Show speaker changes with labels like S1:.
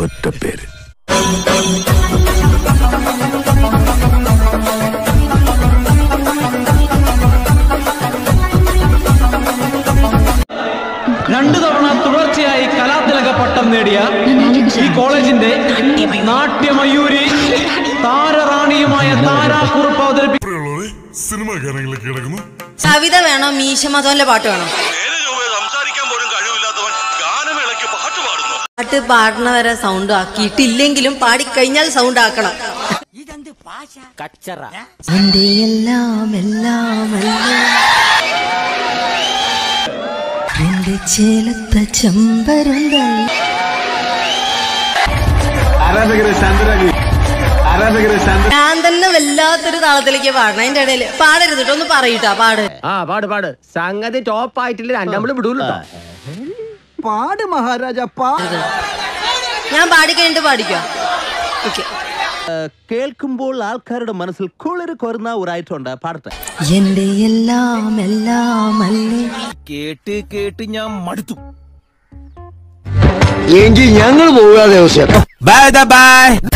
S1: ഒറ്റ പേര്
S2: രണ്ടു തവണ തുടർച്ചയായി കലാതിലക പട്ടം നേടിയ ഈ കോളേജിന്റെ നാട്യമയൂരി താരറാണിയുമായ താരാക്കുറുപ്പ് അവതരിപ്പിക്കും
S3: പ്രിയമുള്ളവരെ സിനിമാ ഗാനങ്ങളിലേക്ക് കിടക്കുന്നു
S4: കവിത വേണോ മീശ മധവന്റെ പാട്ട് വേണോ
S5: നേരെ ചൊവ്വേ സംസാരിക്കാൻ പോലും കഴിവില്ലാത്തവൻ ഗാനമേളയ്ക്ക് പാട്ട് പാടുന്നു
S4: പാട്ട് പാടുന്ന വരെ സൗണ്ട് ആക്കിയിട്ടില്ലെങ്കിലും പാടിക്കഴിഞ്ഞാൽ സൗണ്ട് ആക്കണം എന്റെ എല്ലാം എല്ലാം എന്റെ ചേലത്ത ചെമ്പരുന്തൽ ഞാൻ തന്നെ വല്ലാത്തൊരു താളത്തിലേക്ക് പാടണം അതിന്റെ ഇടയിൽ പാടരുത് കേട്ടോ ഒന്ന് പറയൂട്ടാ പാട്
S6: ആ പാട് പാട് സംഗതി ടോപ്പ് ആയിട്ടില്ല രണ്ടാമത് വിടൂല്ലോ പാട് മഹാരാജ പാ
S4: ഞാൻ പാടിക്കഴിഞ്ഞിട്ട് പാടിക്കോ ഓക്കെ
S6: കേൾക്കുമ്പോൾ ആൾക്കാരുടെ മനസ്സിൽ കുളിര് കൊരുന്ന ഒരായിട്ടുണ്ട് പാടട്ടെ
S4: എന്റെ എല്ലാം എല്ലാം അല്ലേ
S5: കേട്ട് കേട്ട് ഞാൻ മടുത്തു
S1: എങ്കിൽ ഞങ്ങൾ പോകാതെ
S5: ബൈ ബൈ